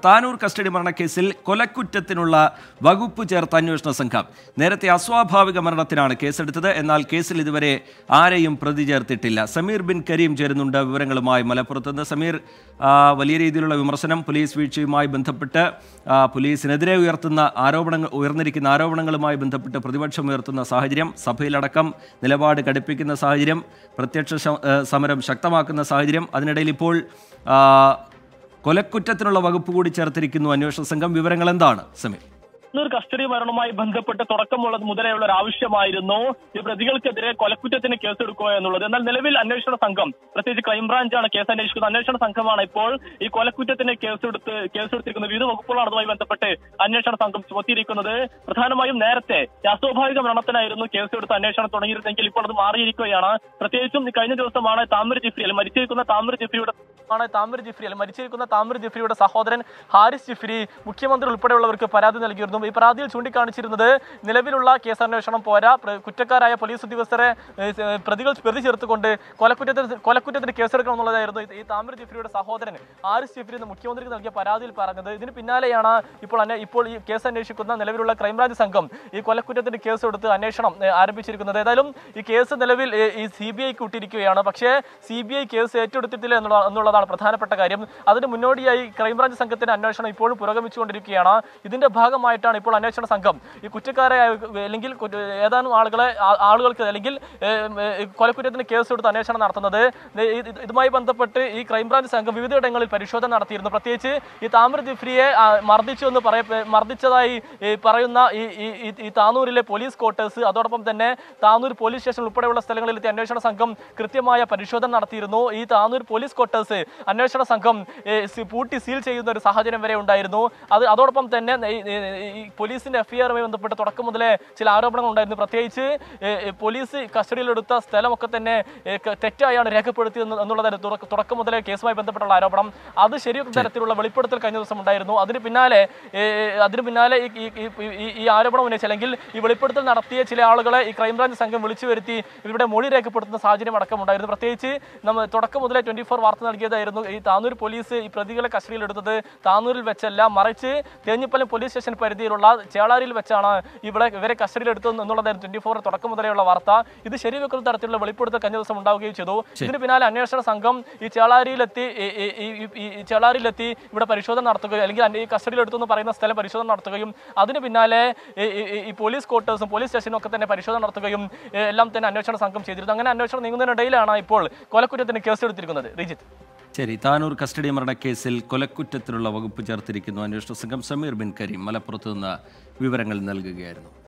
Tanur custody മരണക്കേസിൽ കൊലക്കുറ്റത്തിനുള്ള വകുപ്പ് ചേർത്ത അന്വേഷണ സംഘം നേരത്തെ അസ്വാഭാവിക മരണത്തിനാണ് കേസെടുത്തത് എന്നാൽ കേസിൽ ഇതുവരെ ആരെയും പ്രതി ചേർത്തിട്ടില്ല സമീർ ബിൻ കരീം ചേരുന്നുണ്ട് വിവരങ്ങളുമായി മലപ്പുറത്ത് നിന്ന് സമീർ ആ, വലിയ രീതിയിലുള്ള വിമർശനം പോലീസ് വീഴ്ചയുമായി ബന്ധപ്പെട്ട് ആ, പോലീസിനെതിരെ ഉയർത്തുന്ന ആരോപണങ്ങൾ ഉയർന്നിരിക്കുന്ന ആരോപണങ്ങളുമായി ബന്ധപ്പെട്ട് പ്രതിപക്ഷം ഉയർത്തുന്ന സാഹചര്യം സഭയിലടക്കം നിലപാട് കടുപ്പിക്കുന്ന സാഹചര്യം പ്രത്യക്ഷ ശ- ഏ, സമരം ശക്തമാക്കുന്ന സാഹചര്യം അതിനിടയിൽ ഇപ്പോൾ ആ, കൊലക്കുറ്റത്തിനുള്ള വകുപ്പ് കൂടി ചേർത്തിരിക്കുന്നു അന്വേഷണ സംഘം വിവരങ്ങൾ എന്താണ് സമീർ കണ്ണൂർ കസ്റ്റഡി മരണവുമായി ബന്ധപ്പെട്ട് തുടക്കമുള്ളത് മുതലെയുള്ള ഒരു ആവശ്യമായിരുന്നു ഈ പ്രതികൾക്കെതിരെ കൊലക്കുറ്റത്തിന് കേസെടുക്കുക എന്നുള്ളത് എന്നാൽ നിലവിൽ അന്വേഷണ സംഘം പ്രത്യേകിച്ച് ക്രൈംബ്രാഞ്ചാണ് കേസ് അന്വേഷിക്കുന്നത് അന്വേഷണ സംഘമാണ് ഇപ്പോൾ ഈ കൊലക്കുറ്റത്തിന് കേസെടുത്ത് കേസെടുത്തിരിക്കുന്നത് വിവിധ വകുപ്പുകളാണ് അതുമായി ബന്ധപ്പെട്ട് അന്വേഷണ സംഘം ചുമത്തിയിരിക്കുന്നത് പ്രധാനമായും നേരത്തെ ഈ അസ്വാഭാവിക മരണത്തിനായിരുന്നു കേസെടുത്ത് അന്വേഷണം തുടങ്ങിയിരുന്നെങ്കിൽ ഇപ്പോൾ അത് മാറിയിരിക്കുകയാണ് പ്രത്യേകിച്ചും ഈ കഴിഞ്ഞ ദിവസമാണ് താമര ജിഫ്രി അല്ലെ മരിച്ചിരിക്കുന്ന താമര ജിഫ്രിയുടെ ആണ് താമര ജിഫ്രി അല്ലെ മരിച്ചിരിക്കുന്ന താമര ജിഫ്രിയുടെ സഹോദരൻ ഹാരിസ് ജിഫ്രി മുഖ്യമന്ത്രി ഉൾപ്പെടെയുള്ളവർക്ക് പരാതി നൽകിയിരുന്നു ഈ പരാതിയിൽ ചൂണ്ടിക്കാണിച്ചിരുന്നത് നിലവിലുള്ള കേസ് അന്വേഷണം പോരാ പ്ര- കുറ്റക്കാരായ പോലീസ് ഉദ്യോഗസ്ഥരെ ഏഹ്, ഏഹ്, പ്രതികൾ പ്രതി ചേർത്തുകൊണ്ട് കൊലക്കുറ്റത്തിന് കൊലക്കുറ്റത്തിന് കേസെടുക്കണം എന്നുള്ളതായിരുന്നു ഈ- ഈ താമര ജിഫ്രിയുടെ സഹോദരൻ ഹാരിസ് ജിഫ്രി എന്ന് മുഖ്യമന്ത്രിക്ക് നൽകിയ പരാതിയിൽ പറഞ്ഞത് ഇതിന് പിന്നാലെയാണ് ഇപ്പോൾ അന്വേ- ഇപ്പോൾ ഈ കേസ് അന്വേഷിക്കുന്ന നിലവിലുള്ള ക്രൈംബ്രാഞ്ച് സംഘം ഈ കൊലക്കുറ്റത്തിന് കേസെടുത്ത് അന്വേഷണം ഏഹ്, ആരംഭിച്ചിരിക്കുന്നത് ഏതായാലും ഈ കേസ് നിലവിൽ ഏഹ്, ഈ സി ബി ഐക്ക് വിട്ടിരിക്കുകയാണ് പക്ഷേ സി ബി ഐ കേസ് ഏറ്റെടുത്തിട്ടില്ല എന്നുള്ള എന്നുള്ളതാണ് പ്രധാനപ്പെട്ട കാര്യം അതിന് മുന്നോടിയായി ക്രൈംബ്രാഞ്ച് സംഘത്തിന്റെ അന്വേഷണം ഇപ്പോഴും പുരോഗമിച്ചുകൊണ്ടിരിക്കുകയാണ് ഇതിന്റെ ഭാഗമായിട്ടാണ് ഇപ്പോൾ അന്വേഷണ സംഘം ഈ കുറ്റക്കാരായ അല്ലെങ്കിൽ കുറ്റ- ഏതാനും ആളുകളെ ആ- ആളുകൾക്ക് അല്ലെങ്കിൽ ഏഹ്, ഏഹ്, കൊലക്കുറ്റത്തിന് കേസ് എടുത്ത് അന്വേഷണം നടത്തുന്നത് ഇത് ഇത് ഇതുമായി ബന്ധപ്പെട്ട് ഈ ക്രൈംബ്രാഞ്ച് സംഘം വിവിധയിടങ്ങളിൽ പരിശോധന നടത്തിയിരുന്നു പ്രത്യേകിച്ച് ഈ താമര ജിഫ്രിയെ ആ, മർദ്ദിച്ചു എന്ന് പറയ മർദ്ദിച്ചതായി ഈ പറയുന്ന ഈ ഈ- ഈ- ഈ താനൂരിലെ പോലീസ് ക്വാർട്ടേഴ്സ് അതോടൊപ്പം തന്നെ താനൂർ പോലീസ് സ്റ്റേഷൻ ഉൾപ്പെടെയുള്ള സ്ഥലങ്ങളിൽ എത്തി അന്വേഷണ സംഘം കൃത്യമായ പരിശോധന നടത്തിയിരുന്നു ഈ താനൂർ പോലീസ് ക്വാർട്ടേഴ്സ് അന്വേഷണ സംഘം ഏ, സി- പൂട്ടി സീൽ ചെയ്യുന്ന ഒരു സാഹചര്യം വരെ ഉണ്ടായിരുന്നു അത് അതോടൊപ്പം തന്നെ ഈ- ഈ- ഈ പോലീസിന്റെ എഫ്ഐആറുമായി ബന്ധപ്പെട്ട് തുടക്കം മുതലേ ചില ആരോപണങ്ങൾ ഉണ്ടായിരുന്നു പ്രത്യേകിച്ച് ഏ, ഏ, പോലീസ് കസ്റ്റഡിയിലെടുത്ത സ്ഥലമൊക്കെ തന്നെ ഏ, ക- തെറ്റായാണ് രേഖപ്പെടുത്തിയത് എന്നുള്ളതായിരുന്നു തുടക്ക- തുടക്കം മുതലേ കേസുമായി ബന്ധപ്പെട്ടുള്ള ആരോപണം അത് ശരിയൊക്കെ തരത്തിലുള്ള വെളിപ്പെടുത്തൽ കഴിഞ്ഞ ദിവസം ഉണ്ടായിരുന്നു അതിന് പിന്നാലെ ഏ, അതിന് പിന്നാലെ ഈ- ഈ- ഈ- ഈ- ഈ ആരോപണം ഉന്നയിച്ച അല്ലെങ്കിൽ ഈ വെളിപ്പെടുത്തൽ നടത്തിയ ചില ആളുകളെ ഈ ക്രൈംബ്രാഞ്ച് സംഘം വിളിച്ചു വരുത്തി ഇവരുടെ മൊഴി രേഖപ്പെടുത്തുന്ന സാഹചര്യം അടക്കമുണ്ടായിരുന്നു പ്രത്യേകിച്ച് നമ്മൾ തുടക്കം മുതലേ ട്വന്റി ഫോർ വാർത്ത നൽകിയതായിരുന്നു ഈ താനൂർ പോലീസ് ഈ പ്രതികളെ കസ്റ്റഡിയിലെടുത്തത് താനൂരിൽ വെച്ചല്ല മറിച്ച് തേഞ്ഞിപ്പലം പോലീസ് സ്റ്റേഷൻ പരിധിയിലുള്ള ചേളാരിയിൽ വെച്ചാണ് ഇവിടെ ഇവരെ കസ്റ്റഡിയിലെടുത്തത് എന്നുള്ളതായിരുന്നു ട്വന്റി ഫോർ തുടക്കം മുതലെയുള്ള വാർത്ത ഇത് ശരിവെക്കുന്ന തരത്തിലുള്ള വെളിപ്പെടുത്തൽ കഴിഞ്ഞ ദിവസം ഉണ്ടാവുകയും ചെയ്തു ഇതിന് പിന്നാലെ അന്വേഷണ സംഘം ഈ ചേളാരിയിലെത്തി ഈ- ഈ- ഈ- ഈ- ഈ- ഈ ചേളാരിയിലെത്തി ഇവിടെ പരിശോധന നടത്തുകയും അല്ലെങ്കിൽ അന്വേ- ഈ കസ്റ്റഡിയിലെടുത്തു എന്ന് പറയുന്ന സ്ഥലം പരിശോധന നടത്തുകയും അതിന് പിന്നാലെ ഈ- ഈ- ഈ- ഈ പോലീസ് ക്വാർട്ടേഴ്സും പോലീസ് സ്റ്റേഷനും ഒക്കെ തന്നെ പരിശോധന നടത്തുകയും ഏ, എല്ലാം തന്നെ അന്വേഷണ സംഘം ചെയ്തിരുന്നു അങ്ങനെ അന്വേഷണം നീങ്ങുന്നതിനിടയിലാണ് ഇപ്പോൾ കൊലക്കുറ്റത്തിന് കേസെടുത്തിരിക്കുന്നത് റിജിത്ത് ശരി താനൂർ കസ്റ്റഡി മരണക്കേസിൽ കൊലക്കുറ്റത്തിനുള്ള വകുപ്പ് ചേർത്തിരിക്കുന്നു അന്വേഷണ സംഘം സമീർ ബിൻ കരീം മലപ്പുറത്ത് നിന്ന് വിവരങ്ങൾ നൽകുകയായിരുന്നു